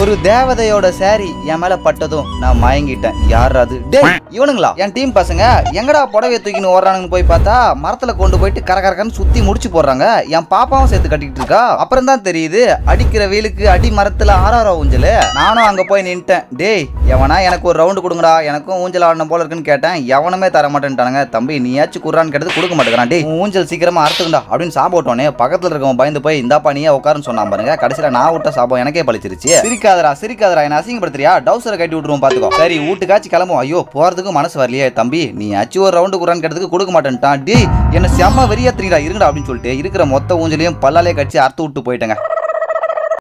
ஒரு தேவதையோட saree என் மேல பட்டதும் நான் மயங்கிட்டேன் யார் அது டேய் இவனுங்களா என் டீம் பசங்க எங்கடா புடவைய தூக்கின்னு ஓடுறானுங்கன்னு போய் பார்த்தா மரத்துல கொண்டு போயிட்டு கர கரக்கன்னு சுத்தி முடிச்சு போடுறாங்க என் பாப்பாவும் சேர்த்து கட்டிக்கிட்டு இருக்கா அப்புறம் தான் தெரியுது அடிக்கிற வெயிலுக்கு அடி மரத்துல ஆறாரா ஊஞ்சல் நானும் அங்க போய் நின்ட்டேன் டேய் எவனா எனக்கு ஒரு ரவுண்டு கொடுங்கடா எனக்கும் ஊஞ்சல் ஆடணும் போல இருக்குன்னு கேட்டேன் எவனுமே தர மாட்டேன்ட்டானுங்க தம்பி நீயாச்சும் குர்றான்னு கேட்டது கொடுக்க மாட்டேங்கிறான் டேய் உன் ஊஞ்சல் சீக்கிரமா அறுத்துக்கண்டா அப்படின்னு சாப்பிட்டோன்னே பக்கத்துல இருக்கவன் பயந்து போய் இந்தாப்பா நீயே உட்காருன்னு சொன்னான் பாருங்க கடைசியில நான் விட்ட சாபம் எனக்கே பழிச்சிருச்சு சிரிக்காதடா சிரிக்காதடா என்ன அசிங்கப்படுத்துறியா டவுசரை கட்டி விட்டுருவோம் பாத்துக்கோ சரி வீட்டுக்காச்சும் கிளம்பும் ஐயோ போறதுக்கும் மனசு வரலையே தம்பி நீ அச்சு ஒரு ரவுண்டு குரான் கேட்டதுக்கு கொடுக்க மாட்டேன்ட்டான் டேய் என்ன செம்ம வெறியாத்திரீடா இருங்கடா அப்படின்னு சொல்லிட்டு இருக்கிற மொத்த ஊஞ்சலையும் பல்லாலே கடிச்சு அறுத்து விட்டு போயிட்டேங்க